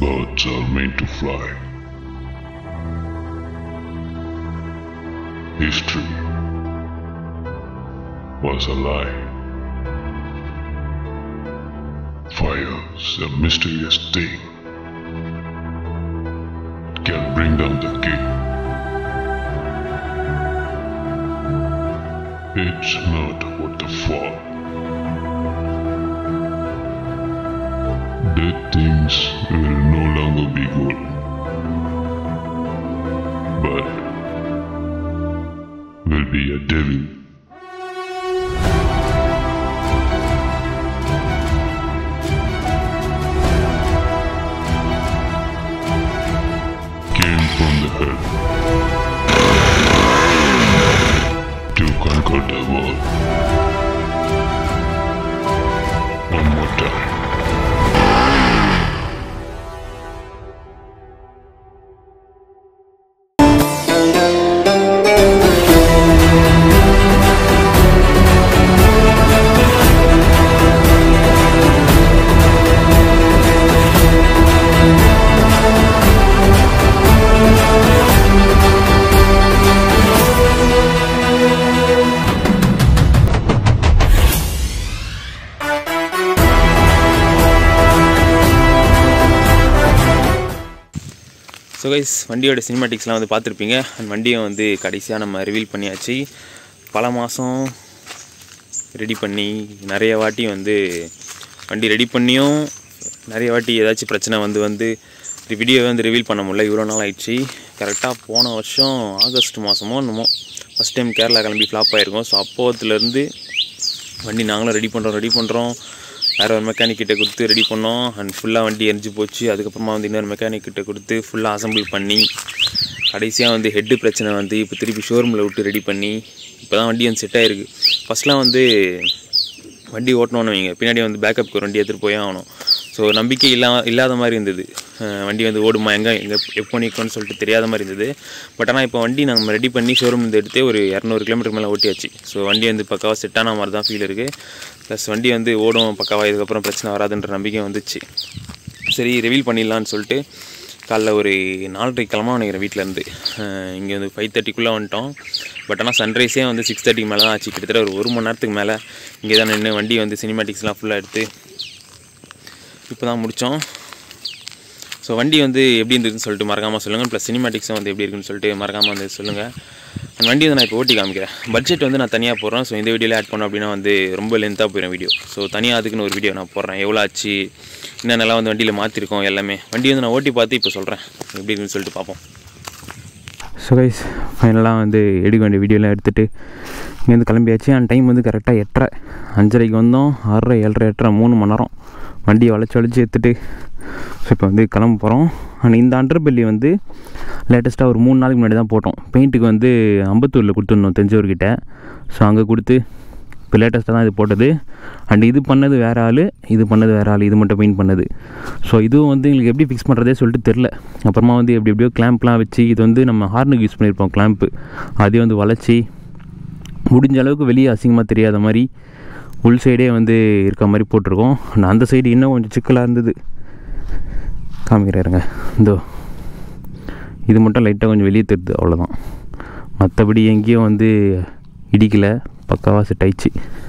Birds are made to fly. History was a lie. Fire's a mysterious thing. It can bring down the king. It's not about the fall. Dead things will no longer be good. But will be a devil. Came from the head to conquer the world. One more time. So guys வண்டியோட சினிமாட்டிக்ஸ்லாம் வந்து பார்த்துருப்பீங்க and வண்டியை வந்து கடைசியாக நம்ம reveal பண்ணியாச்சு பல மாதம் ரெடி பண்ணி நிறைய வாட்டி வந்து வண்டி ரெடி பண்ணியும் நிறைய வாட்டி ஏதாச்சும் பிரச்சனை வந்து வந்து வீடியோவை வந்து ரிவீல் பண்ண முடியல இவ்வளோ நாள் ஆயிடுச்சு கரெக்டாக போன வருஷம் ஆகஸ்ட் மாதமோ என்னமோ ஃபஸ்ட் டைம் கேரளா கிளம்பி ஃப்ளாப் ஆகிருக்கோம் ஸோ அப்போத்துலேருந்து வண்டி நாங்களும் ரெடி பண்ணுறோம் ரெடி பண்ணுறோம் வேறு ஒரு மெக்கானிக் கிட்ட கொடுத்து ரெடி பண்ணோம் அண்ட் ஃபுல்லாக வண்டி எரிஞ்சு போச்சு அதுக்கப்புறமா வந்து இன்னொரு மெக்கானிக் கிட்ட கொடுத்து ஃபுல்லாக அசம்பிள் பண்ணி கடைசியாக வந்து ஹெட்டு பிரச்சனை வந்து இப்போ திருப்பி ஷோரூமில் விட்டு ரெடி பண்ணி இப்போ தான் வண்டி வந்து செட் ஆகிருக்கு ஃபஸ்ட்லாம் வந்து வண்டி ஓட்டணும்னு வைங்க பின்னாடி வந்து பேக்கப்புக்கு ஒரு வண்டி எடுத்துகிட்டு போயே ஆகணும் ஸோ நம்பிக்கை இல்லா இல்லாத மாதிரி இருந்தது அஹ் வண்டி வந்து ஓடுமா எங்கே எங்கே எப்போ நிற்கும்னு சொல்லிட்டு தெரியாத மாதிரி இருந்தது பட் ஆனால் இப்போ வண்டி நம்ம ரெடி பண்ணி ஷோரூம் வந்து எடுத்து ஒரு இரநூறு கிலோமீட்டர் மேலே ஓட்டியாச்சு ஸோ வண்டி வந்து பக்காவாக செட்டான மாதிரி தான் ஃபீல் இருக்குது ப்ளஸ் வண்டி வந்து ஓடும் பக்காவாக இதுக்கப்புறம் பிரச்சனை வராதுன்ற நம்பிக்கை வந்துச்சு சரி ரிவீல் பண்ணிடலான்னு சொல்லிட்டு காலைல ஒரு நாலரை கிளம்ப நினைக்கிறேன் வீட்டிலேருந்து இங்கே வந்து ஃபைவ் தேர்ட்டிக்குள்ளே வந்துட்டோம் பட் ஆனால் சன்ரைஸே வந்து சிக்ஸ் தேர்ட்டிக்கு மேலே தான் ஆச்சு கிட்டத்தட்ட ஒரு ஒரு மணி நேரத்துக்கு மேலே இங்கே தான் நின்று வண்டி வந்து சினிமாட்டிக்ஸ்லாம் ஃபுல்லாக எடுத்து இப்போ தான் முடித்தோம் ஸோ வண்டி வந்து எப்படி இருந்ததுன்னு சொல்லிட்டு மறக்காமல் சொல்லுங்கள் ப்ளஸ் சினிமாட்டிக்ஸும் வந்து எப்படி இருக்குன்னு சொல்லிட்டு மறக்காமல் வந்து சொல்லுங்கள் அந்த வண்டி வந்து நான் இப்போ ஓட்டி காமிக்கிறேன் பட்ஜெட் வந்து நான் தனியாக போடுறேன் ஸோ இந்த வீடியோவில் ஆட் பண்ணோம் அப்படின்னா வந்து ரொம்ப லென்த்தாக போயிடும் வீடியோ ஸோ தனியாக அதுக்குன்னு ஒரு வீடியோ நான் போடுறேன் எவ்வளோ ஆச்சு என்னென்னலாம் வந்து வண்டியில் மாற்றிருக்கோம் எல்லாமே வண்டி வந்து நான் ஓட்டி பார்த்து இப்போ சொல்கிறேன் எப்படி இருக்குன்னு சொல்லிட்டு பார்ப்போம் ஸோ கைஸ் ஃபைனலாக வந்து எடுக்க வேண்டிய வீடியோலாம் எடுத்துகிட்டு இங்கேருந்து கிளம்பியாச்சு அந்த டைம் வந்து கரெக்டாக எட்டரை அஞ்சரைக்கு வந்தோம் ஆறரை ஏழரை எட்டரை மூணு மணி நேரம் வண்டியை வளைச்சி வளைச்சி எடுத்துட்டு ஸோ இப்போ வந்து கிளம்ப போகிறோம் ஆனால் இந்த அண்டர் பெல்லி வந்து லேட்டஸ்ட்டாக ஒரு மூணு நாளைக்கு முன்னாடி தான் போட்டோம் பெயிண்ட்டுக்கு வந்து அம்பத்தூரில் கொடுத்துருந்தோம் தெரிஞ்சவர்கிட்ட ஸோ அங்கே கொடுத்து இப்போ லேட்டஸ்ட்டாக தான் இது போட்டது அண்ட் இது பண்ணது வேறு ஆள் இது பண்ணது வேறு ஆள் இது மட்டும் பெயிண்ட் பண்ணது ஸோ இதுவும் வந்து எங்களுக்கு எப்படி ஃபிக்ஸ் பண்ணுறதே சொல்லிட்டு தெரில அப்புறமா வந்து எப்படி எப்படியோ கிளாம்ப்லாம் வச்சு இது வந்து நம்ம ஹார்னுக்கு யூஸ் பண்ணியிருப்போம் கிளாம்ப்பு அதையும் வந்து வளைச்சி முடிஞ்ச அளவுக்கு வெளியே அசிங்கமாக தெரியாத மாதிரி உள் சைடே வந்து இருக்க மாதிரி போட்டிருக்கோம் ஆனால் அந்த சைடு இன்னும் கொஞ்சம் சிக்கலாக இருந்தது காமிக்கிறாருங்க இதோ இது மட்டும் லைட்டாக கொஞ்சம் வெளியே தெரியுது அவ்வளோதான் மற்றபடி எங்கேயும் வந்து இடிக்கலை பக்காவாக செட் ஆயிடுச்சு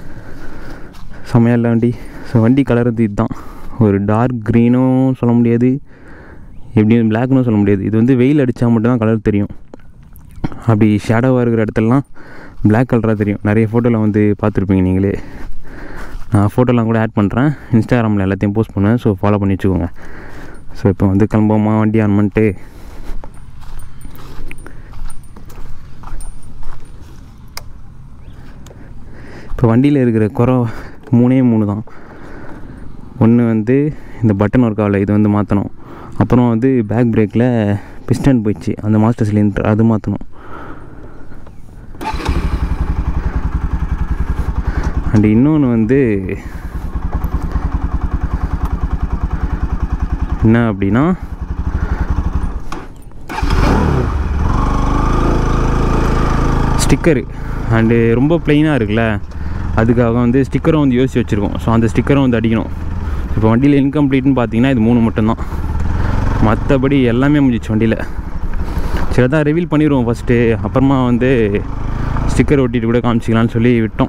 செமையாக இல்லை வண்டி ஸோ வண்டி கலர் வந்து இதுதான் ஒரு டார்க் க்ரீனும் சொல்ல முடியாது எப்படியும் பிளாக்னும் சொல்ல முடியாது இது வந்து வெயில் அடித்தா மட்டும்தான் கலர் தெரியும் அப்படி ஷேடோவாக இருக்கிற இடத்துலலாம் Black கலராக தெரியும் நிறைய ஃபோட்டோவில் வந்து பார்த்துருப்பீங்க நீங்களே நான் ஃபோட்டோலாம் கூட ஆட் பண்ணுறேன் இன்ஸ்டாகிராமில் எல்லாத்தையும் போஸ்ட் பண்ணுவேன் ஸோ ஃபாலோ பண்ணி வச்சுக்கோங்க ஸோ இப்போ வந்து கிளம்புவோமா வண்டி ஆன் பண்ணிட்டு இப்போ வண்டியில் இருக்கிற குறை மூணே மூணு தான் ஒன்று வந்து இந்த பட்டன் ஒர்க் ஆகல இது வந்து மாற்றணும் அப்புறம் வந்து பேக் பிரேக்கில் பிஸ்டன் போயிடுச்சு அந்த மாஸ்டர் சிலிண்டர் அது மாற்றணும் அண்ட் இன்னொன்று வந்து என்ன அப்படின்னா ஸ்டிக்கரு அண்டு ரொம்ப ப்ளைனாக இருக்குல்ல அதுக்காக வந்து ஸ்டிக்கரும் வந்து யோசிச்சு வச்சுருக்கோம் ஸோ அந்த ஸ்டிக்கரும் வந்து அடிக்கணும் இப்போ வண்டியில் இன்கம்ப்ளீட்னு பார்த்தீங்கன்னா இது மூணு மட்டும்தான் மற்றபடி எல்லாமே முடிஞ்சிச்சு வண்டியில் சரி தான் ரிவீல் பண்ணிடுவோம் ஃபஸ்ட்டு அப்புறமா வந்து ஸ்டிக்கர் ஒட்டிட்டு கூட காமிச்சிக்கலாம்னு சொல்லி விட்டோம்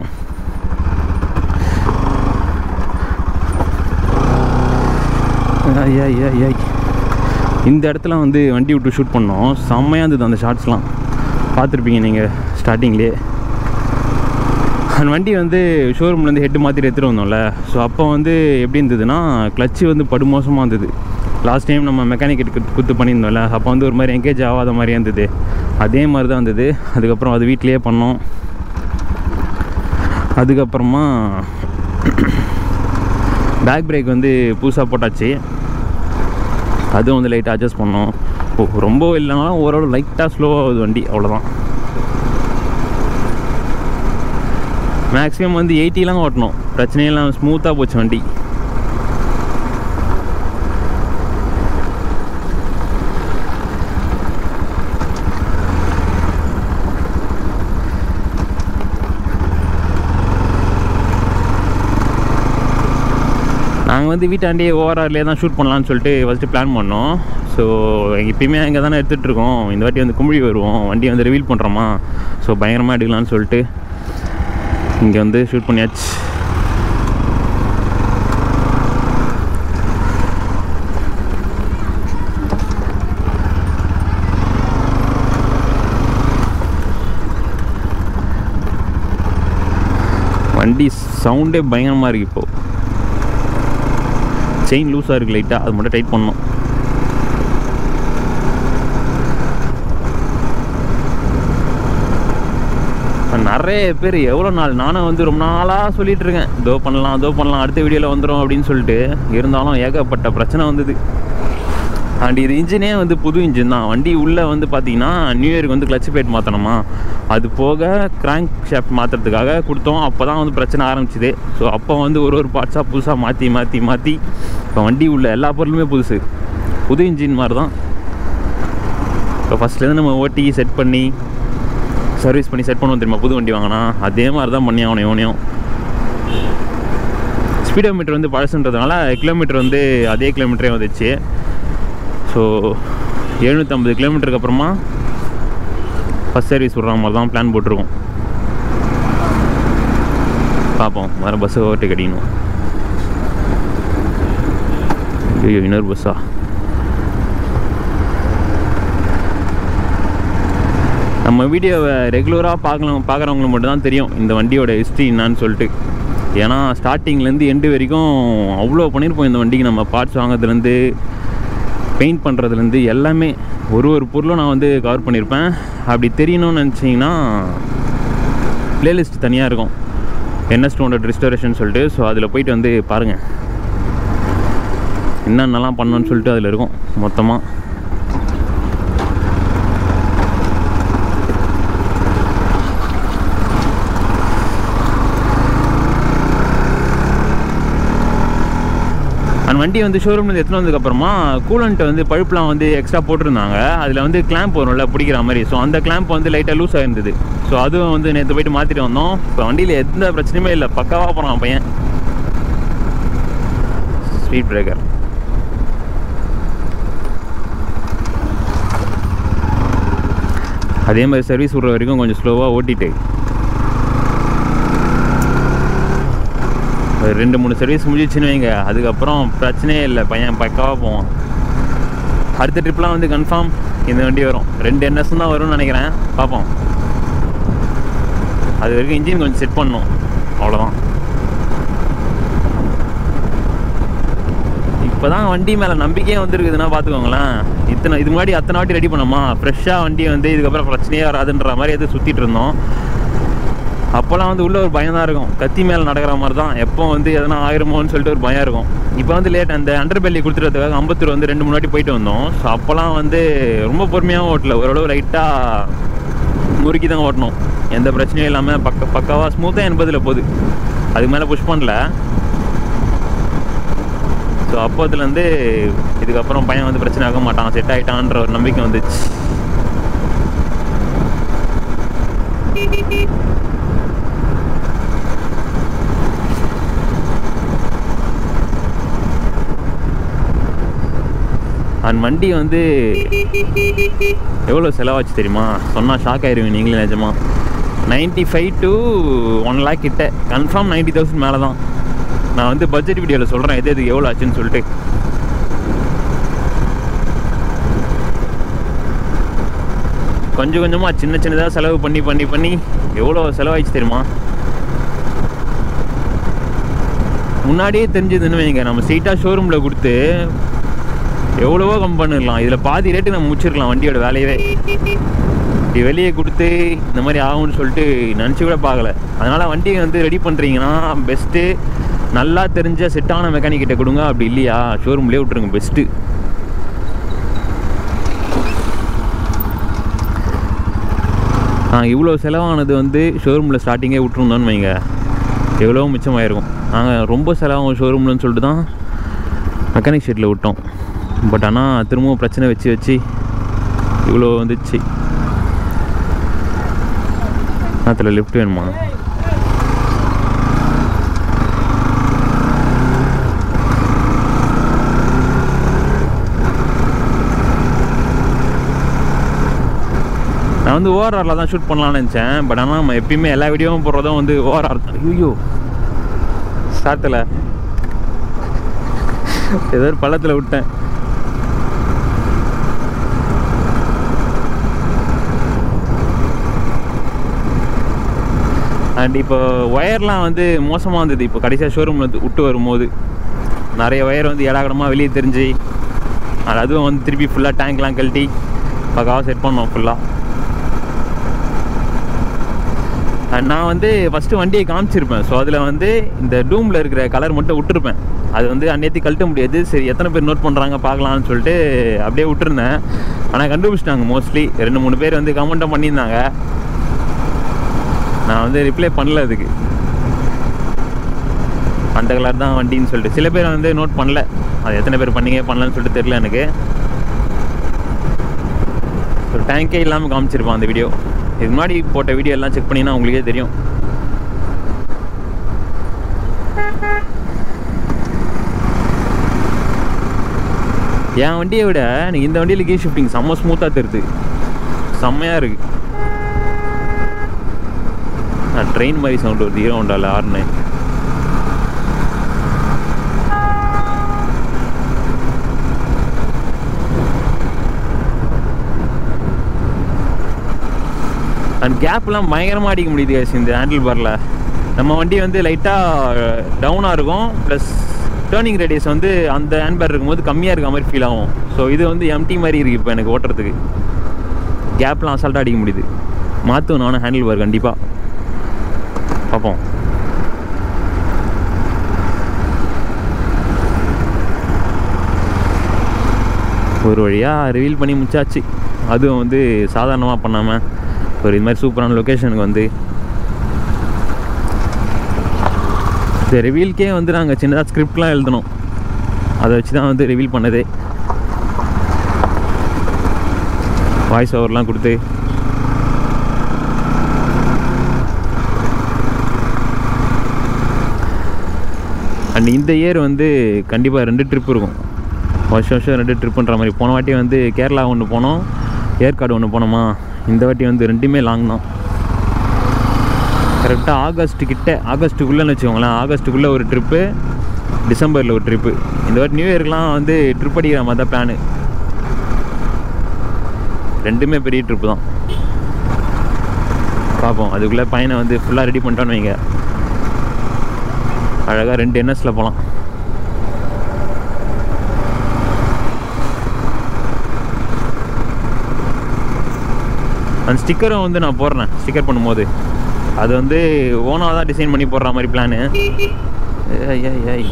ஐயா ஐயா ஐயா இந்த இடத்துல வந்து வண்டி விட்டு ஷூட் பண்ணோம் செம்மையாக இருந்தது அந்த ஷார்ட்ஸ்லாம் பார்த்துருப்பீங்க நீங்கள் ஸ்டார்டிங்லேயே அந்த வண்டி வந்து ஷோரூம்லேருந்து ஹெட்டு மாற்றி எடுத்துகிட்டு வந்தோம்ல ஸோ அப்போ வந்து எப்படி இருந்ததுன்னா கிளச்சு வந்து படுமோசமாக இருந்தது லாஸ்ட் டைம் நம்ம மெக்கானிக் குத்து பண்ணியிருந்தோம்ல அப்போ வந்து ஒரு மாதிரி எங்கேஜ் ஆகாத மாதிரியே இருந்தது அதே மாதிரி தான் இருந்தது அதுக்கப்புறம் அது வீட்லேயே பண்ணோம் அதுக்கப்புறமா பேக் பிரேக் வந்து புதுசாக போட்டாச்சு அதுவும் வந்து லைட்டாக அட்ஜஸ்ட் பண்ணோம் ஓ ரொம்ப இல்லைனாலும் ஓரளவு லைட்டாக ஸ்லோவாகுது வண்டி அவ்வளோதான் மேக்ஸிமம் வந்து எயிட்டிலாம் ஓட்டணும் பிரச்சனையெல்லாம் ஸ்மூத்தாக போச்சு வண்டி நாங்கள் வந்து வீட்டாண்டே ஓஆர்ஆர்லேயே தான் ஷூட் பண்ணலான்னு சொல்லிட்டு ஃபஸ்ட்டு பிளான் பண்ணோம் ஸோ எப்பயுமே அங்கே தானே எடுத்துகிட்டு இருக்கோம் இந்த வாட்டி வந்து கும்பிழி வருவோம் வண்டி வந்து ரிவீல் பண்ணுறோமா ஸோ பயங்கரமாக எடுக்கலாம்னு சொல்லிட்டு இங்கே வந்து ஷூட் பண்ணியாச்சு வண்டி சவுண்டே பயங்கரமாக இருக்குது இப்போது செயின் லூஸாக இருக்குது லைட்டாக அது மட்டும் டைட் பண்ணணும் இப்ப நிறைய பேர் எவ்வளோ நாள் நானும் வந்து ரொம்ப நாளாக சொல்லிட்டு இருக்கேன் இதோ பண்ணலாம் இதோ பண்ணலாம் அடுத்த வீடியோவில் வந்துடும் அப்படின்னு சொல்லிட்டு இருந்தாலும் ஏகப்பட்ட பிரச்சனை வந்தது அண்ட் இது இன்ஜினே வந்து புது இன்ஜின் தான் வண்டி உள்ளே வந்து பார்த்தீங்கன்னா நியூ இயருக்கு வந்து கிளச் பிளேட் மாற்றணுமா அது போக கிராங்க் ஷாஃப்ட் மாற்றுறதுக்காக கொடுத்தோம் அப்போ தான் வந்து பிரச்சனை ஆரம்பிச்சுது ஸோ அப்போ வந்து ஒரு ஒரு பார்ட்ஸாக புதுசாக மாற்றி மாற்றி மாற்றி இப்போ வண்டி உள்ள எல்லா பொருளுமே புதுசு புது இன்ஜின் மாதிரி தான் இப்போ ஃபஸ்ட்லேருந்து நம்ம ஓட்டி செட் பண்ணி சர்வீஸ் பண்ணி செட் பண்ணுவோம் தெரியுமா புது வண்டி வாங்கினா அதே மாதிரி தான் பண்ணி ஆகணும் இவனையும் ஸ்பீடோமீட்டர் வந்து பழசுன்றதுனால கிலோமீட்டர் வந்து அதே கிலோமீட்டரே வந்துச்சு ஸோ எழுநூற்றம்பது கிலோமீட்டருக்கு அப்புறமா ஃபஸ்ட் சர்வீஸ் விட்ற மாதிரி தான் பிளான் போட்டிருக்கோம் பார்ப்போம் வேறு பஸ்ஸு ஓவர்டேக் அடிக்கணும் ஐயோ இன்னொரு பஸ்ஸா நம்ம வீடியோவை ரெகுலராக பார்க்கலாம் பார்க்குறவங்களுக்கு மட்டும் தான் தெரியும் இந்த வண்டியோட ஹிஸ்ட்ரி என்னான்னு சொல்லிட்டு ஏன்னா ஸ்டார்டிங்லேருந்து எண்டு வரைக்கும் அவ்வளோ பண்ணியிருப்போம் இந்த வண்டிக்கு நம்ம பார்ட்ஸ் வாங்குறதுலேருந்து பெயிண்ட் பண்ணுறதுலேருந்து எல்லாமே ஒரு ஒரு பொருளும் நான் வந்து கவர் பண்ணியிருப்பேன் அப்படி தெரியணும்னு நினச்சிங்கன்னா பிளேலிஸ்ட் தனியாக இருக்கும் என்எஸ் டூ ஹண்ட்ரட் ரிஸ்டோரேஷன் சொல்லிட்டு ஸோ அதில் போயிட்டு வந்து பாருங்கள் என்னென்னலாம் பண்ணணும்னு சொல்லிட்டு அதில் இருக்கும் மொத்தமாக அந்த வண்டி வந்து ஷோரூம்லேருந்து எடுத்துன்னு வந்ததுக்கப்புறமா கூலண்ட்டை வந்து பழுப்புலாம் வந்து எக்ஸ்ட்ரா போட்டிருந்தாங்க அதில் வந்து கிளாம்ப் வரும்ல பிடிக்கிற மாதிரி ஸோ அந்த கிளாம்ப் வந்து லைட்டாக லூஸ் ஆயிருந்தது ஸோ அதுவும் வந்து நேற்று போயிட்டு மாற்றிட்டு வந்தோம் இப்போ வண்டியில் எந்த பிரச்சனையுமே இல்லை பக்காவாக போகிறான் பையன் ஸ்பீட் பிரேக்கர் அதே மாதிரி சர்வீஸ் விட்ற வரைக்கும் கொஞ்சம் ஸ்லோவாக ஓட்டிட்டு ஒரு ரெண்டு மூணு சர்வீஸ் முடிஞ்சிச்சுன்னு வைங்க அதுக்கப்புறம் பிரச்சனையே இல்லை பையன் பக்காவாக போவான் அடுத்த ட்ரிப்லாம் வந்து கன்ஃபார்ம் இந்த வண்டி வரும் ரெண்டு என்எஸ் தான் வரும்னு நினைக்கிறேன் பார்ப்போம் அது வரைக்கும் இன்ஜின் கொஞ்சம் செட் பண்ணும் அவ்வளோதான் இப்போ தான் வண்டி மேலே நம்பிக்கையே வந்துருக்குதுன்னா பார்த்துக்கோங்களேன் இத்தனை இது முன்னாடி அத்தனை வாட்டி ரெடி பண்ணோமா ஃப்ரெஷ்ஷாக வண்டியை வந்து இதுக்கப்புறம் பிரச்சனையே வராதுன்ற மாதிரி எது சுற்றிட்டு இருந்தோம் அப்போல்லாம் வந்து உள்ள ஒரு பயம் தான் இருக்கும் கத்தி மேலே நடக்கிற மாதிரி தான் எப்போ வந்து எதனா ஆயிருமோன்னு சொல்லிட்டு ஒரு பயம் இருக்கும் இப்போ வந்து லேட் அந்த அண்டர் பெல்லி கொடுத்துறதுக்காக அம்பத்தூர் வந்து ரெண்டு முன்னாடி போயிட்டு வந்தோம் ஸோ அப்போல்லாம் வந்து ரொம்ப பொறுமையாகவும் ஓட்டல ஓரளவு லைட்டாக முறுக்கி தான் ஓட்டணும் எந்த பிரச்சனையும் இல்லாமல் பக்க பக்காவாக ஸ்மூத்தாக எண்பதில் போகுது அதுக்கு மேலே புஷ் பண்ணல ஸோ அப்போதுலேருந்து இதுக்கப்புறம் பையன் வந்து பிரச்சனை ஆக மாட்டான் செட் ஆகிட்டான்ற ஒரு நம்பிக்கை வந்துச்சு அண்ட் வண்டி வந்து எவ்வளோ செலவாச்சு தெரியுமா சொன்னால் ஷாக் ஆயிருவீங்க நீங்களே நிஜமா ninety five to one lakh கிட்ட கன்ஃபார்ம் நைன்ட்டி தௌசண்ட் மேலே தான் நான் வந்து பட்ஜெட் வீடியோவில் சொல்கிறேன் எது எது எவ்வளோ ஆச்சுன்னு சொல்லிட்டு கொஞ்சம் கொஞ்சமாக சின்ன சின்னதாக செலவு பண்ணி பண்ணி பண்ணி எவ்வளோ செலவாயிடுச்சு தெரியுமா முன்னாடியே தெரிஞ்சதுன்னு வைங்க நம்ம ஸ்ட்ரெயிட்டாக ஷோரூமில் கொடுத்து எவ்வளவோ கம் பண்ணிடலாம் இதில் பாதி ரேட்டு நம்ம முடிச்சிருக்கலாம் வண்டியோட வேலையவே இப்படி வெளியே கொடுத்து இந்த மாதிரி ஆகும்னு சொல்லிட்டு நினச்சி கூட பார்க்கல அதனால் வண்டியை வந்து ரெடி பண்ணுறீங்கன்னா பெஸ்ட்டு நல்லா தெரிஞ்ச செட்டான மெக்கானிக் கிட்ட கொடுங்க அப்படி இல்லையா ஷோரூம்லேயே விட்ருங்க பெஸ்ட்டு நாங்கள் இவ்வளோ செலவானது வந்து ஷோரூமில் ஸ்டார்டிங்கே விட்ருந்தோன்னு வைங்க எவ்வளோ மிச்சமாயிருக்கும் நாங்கள் ரொம்ப செலவாகும் ஷோரூம்லன்னு சொல்லிட்டு தான் மெக்கானிக் ஷெட்டில் விட்டோம் பட் ஆனால் திரும்பவும் பிரச்சனை வச்சு வச்சு இவ்வளோ வந்துச்சு அதில் லிஃப்ட் வேணுமா நான் வந்து ஓஆர்ஆரில் தான் ஷூட் பண்ணலாம்னு நினச்சேன் பட் ஆனால் நம்ம எப்பயுமே எல்லா வீடியோவும் போடுறதும் வந்து ஓஆர்ஆர் தான் ஐயோ சாத்தில் ஏதோ ஒரு பள்ளத்தில் விட்டேன் அண்ட் இப்போ ஒயர்லாம் வந்து மோசமாக இருந்தது இப்போ கடைசியாக ஷோரூமில் வந்து விட்டு வரும்போது நிறைய ஒயர் வந்து ஏடாகடமாக வெளியே தெரிஞ்சு அது அதுவும் வந்து திருப்பி ஃபுல்லாக டேங்க்லாம் கழட்டி பக்காவாக செட் பண்ணோம் ஃபுல்லாக அண்ட் நான் வந்து ஃபஸ்ட்டு வண்டியை காமிச்சிருப்பேன் ஸோ அதில் வந்து இந்த டூமில் இருக்கிற கலர் மட்டும் விட்டுருப்பேன் அது வந்து அந்நேரத்தி கழட்ட முடியாது சரி எத்தனை பேர் நோட் பண்ணுறாங்க பார்க்கலான்னு சொல்லிட்டு அப்படியே விட்டுருந்தேன் ஆனால் கண்டுபிடிச்சிட்டாங்க மோஸ்ட்லி ரெண்டு மூணு பேர் வந்து கமெண்ட்டும் பண்ணியிருந்தாங்க நான் வந்து ரிப்ளை பண்ணல அதுக்கு அந்த கலர் தான் வண்டின்னு சொல்லிட்டு சில பேர் வந்து நோட் பண்ணல அது எத்தனை பேர் பண்ணீங்க பண்ணலன்னு சொல்லிட்டு தெரில எனக்கு ஒரு டேங்கே இல்லாமல் காமிச்சிருப்பான் அந்த வீடியோ இதுக்கு முன்னாடி போட்ட வீடியோ எல்லாம் செக் பண்ணிங்கன்னா உங்களுக்கே தெரியும் என் வண்டியை விட எனக்கு இந்த வண்டியில் கீ ஷிஃப்டிங் செம்ம ஸ்மூத்தாக தெரியுது செம்மையாக இருக்கு ட்ரெயின் மாதிரி சவுண்ட் வருது ஹீரோ ஹோண்டாவில் ஆர்னு அண்ட் கேப்லாம் பயங்கரமாக அடிக்க முடியுது guys இந்த ஹேண்டில் பாரில் நம்ம வண்டி வந்து லைட்டாக டவுனாக இருக்கும் ப்ளஸ் டேர்னிங் ரேடியஸ் வந்து அந்த ஹேண்ட் பேர் இருக்கும்போது கம்மியாக இருக்க மாதிரி ஃபீல் ஆகும் ஸோ இது வந்து எம்டி மாதிரி இருக்குது இப்போ எனக்கு ஓட்டுறதுக்கு கேப்லாம் அசால்ட்டாக அடிக்க முடியுது மாற்றும் நானும் ஹேண்டில் பார் கண்டிப்பாக பார்ப்போம் ஒரு வழியாக ரிவீல் பண்ணி முடிச்சாச்சு அதுவும் வந்து சாதாரணமாக பண்ணாமல் ஒரு இது மாதிரி சூப்பரான லொக்கேஷனுக்கு வந்து இந்த ரிவீல்க்கே வந்து நாங்கள் சின்னதாக ஸ்கிரிப்ட்லாம் எழுதணும் அதை வச்சு தான் வந்து ரிவீல் பண்ணதே வாய்ஸ் ஓவர்லாம் கொடுத்து அண்ட் இந்த இயர் வந்து கண்டிப்பாக ரெண்டு ட்ரிப் இருக்கும் வருஷம் வருஷம் ரெண்டு ட்ரிப்புன்ற மாதிரி போன வாட்டி வந்து கேரளா ஒன்று போனோம் ஏற்காடு ஒன்று போனோமா இந்த வாட்டி வந்து ரெண்டுமே லாங் தான் கரெக்டாக ஆகஸ்ட் கிட்ட ஆகஸ்ட்டுக்குள்ளேன்னு வச்சுக்கோங்களேன் ஆகஸ்ட்டுக்குள்ளே ஒரு ட்ரிப்பு டிசம்பரில் ஒரு ட்ரிப்பு இந்த வாட்டி நியூ இயர்க்கெலாம் வந்து ட்ரிப் அடிக்கிற மாதிரி தான் பிளானு ரெண்டுமே பெரிய ட்ரிப்பு தான் பார்ப்போம் அதுக்குள்ளே பையனை வந்து ஃபுல்லாக ரெடி பண்ணிட்டோன்னு வைங்க அழகாக ரெண்டு என்எஸில் போகலாம் அந்த ஸ்டிக்கரும் வந்து நான் போடுறேன் ஸ்டிக்கர் பண்ணும்போது அது வந்து ஓனாக தான் டிசைன் பண்ணி போடுற மாதிரி பிளானு ஏய் ஏய் ஏய்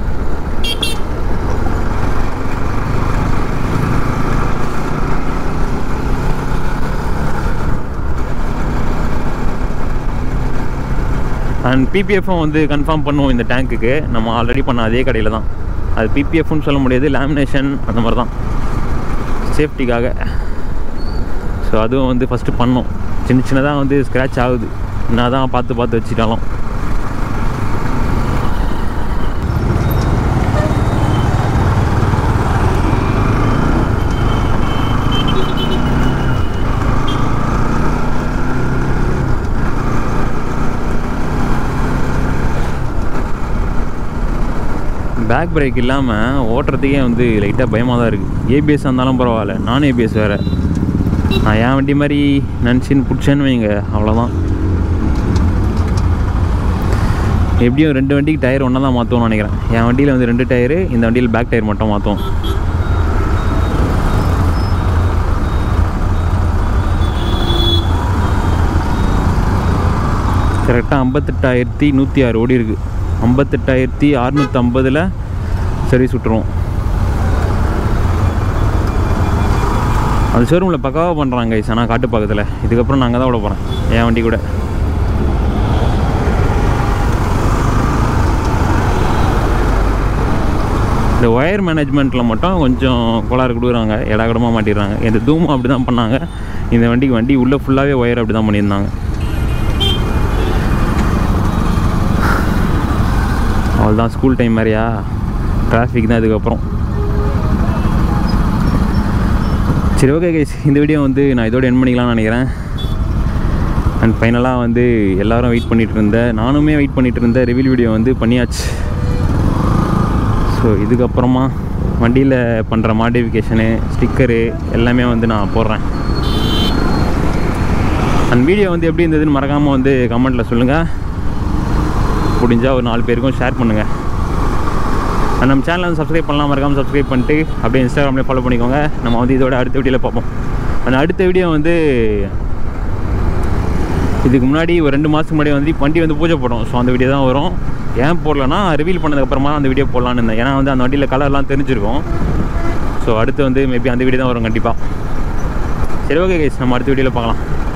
அண்ட் பிபிஎஃப்பும் வந்து கன்ஃபார்ம் பண்ணுவோம் இந்த டேங்க்குக்கு நம்ம ஆல்ரெடி பண்ண அதே கடையில் தான் அது பிபிஎஃப்னு சொல்ல முடியாது லேமினேஷன் அந்த மாதிரி தான் சேஃப்டிக்காக ஸோ அதுவும் வந்து ஃபஸ்ட்டு பண்ணோம் சின்ன சின்னதாக வந்து ஸ்க்ராட்ச் ஆகுது நான் தான் பார்த்து பார்த்து வச்சுட்டாலும் பேக் பிரேக் இல்லாமல் ஓட்டுறதுக்கே வந்து லைட்டாக பயமாக தான் இருக்குது ஏபிஎஸ் இருந்தாலும் பரவாயில்ல நான் ஏபிஎஸ் வேறு நான் என் வண்டி மாதிரி நினச்சின்னு பிடிச்சேன்னு வைங்க அவ்வளோதான் எப்படியும் ரெண்டு வண்டிக்கு டயர் ஒன்றா தான் மாற்றுவோம்னு நினைக்கிறேன் என் வண்டியில் வந்து ரெண்டு டயரு இந்த வண்டியில் பேக் டயர் மட்டும் மாற்றுவோம் கரெக்டாக ஐம்பத்தெட்டாயிரத்தி நூற்றி ஆறு ஓடி இருக்குது ஐம்பத்தெட்டாயிரத்தி அறுநூற்றம்பதில் சர்வீஸ் விட்டுருவோம் அந்த ஷோரூமில் பக்காவாக பண்ணுறாங்க கைஸ் ஆனால் காட்டு பக்கத்தில் இதுக்கப்புறம் நாங்கள் தான் விட போகிறேன் என் வண்டி கூட இந்த ஒயர் மேனேஜ்மெண்ட்டில் மட்டும் கொஞ்சம் கோளாறு கொடுக்குறாங்க இடகடமாக மாட்டிடுறாங்க இந்த தூமும் அப்படி தான் பண்ணாங்க இந்த வண்டிக்கு வண்டி உள்ளே ஃபுல்லாகவே ஒயர் அப்படி தான் பண்ணியிருந்தாங்க அவ்வளோதான் ஸ்கூல் டைம் மாதிரியா டிராஃபிக் தான் இதுக்கப்புறம் சரி ஓகே கைஸ் இந்த வீடியோ வந்து நான் இதோட என் பண்ணிக்கலாம்னு நினைக்கிறேன் அண்ட் ஃபைனலாக வந்து எல்லாரும் வெயிட் பண்ணிகிட்டு இருந்தேன் நானுமே வெயிட் பண்ணிகிட்டு இருந்தேன் ரிவீல் வீடியோ வந்து பண்ணியாச்சு ஸோ இதுக்கப்புறமா வண்டியில் பண்ணுற மாடிஃபிகேஷனு ஸ்டிக்கரு எல்லாமே வந்து நான் போடுறேன் அண்ட் வீடியோ வந்து எப்படி இருந்ததுன்னு மறக்காமல் வந்து கமெண்ட்டில் சொல்லுங்கள் முடிஞ்சால் ஒரு நாலு பேருக்கும் ஷேர் பண்ணுங்கள் அண்ட் நம்ம சேனலை வந்து சப்ஸ்கிரைப் பண்ணலாம் மறக்காமல் சப்ஸ்கிரைப் பண்ணிட்டு அப்படியே இன்ஸ்டாகிராம்லேயே ஃபாலோ பண்ணிக்கோங்க நம்ம வந்து இதோட அடுத்த வீடியோவில் பார்ப்போம் அந்த அடுத்த வீடியோ வந்து இதுக்கு முன்னாடி ஒரு ரெண்டு மாதத்துக்கு முன்னாடி வந்து வண்டி வந்து பூஜை போடும் ஸோ அந்த வீடியோ தான் வரும் ஏன் போடலன்னா ரிவீல் பண்ணதுக்கப்புறமா அந்த வீடியோ போடலான்னு இருந்தேன் ஏன்னா வந்து அந்த வண்டியில் கலர்லாம் தெரிஞ்சிருக்கும் ஸோ அடுத்து வந்து மேபி அந்த வீடியோ தான் வரும் கண்டிப்பாக சரி ஓகே கைஸ் நம்ம அடுத்த வீடியோவில் பார்க்கலாம்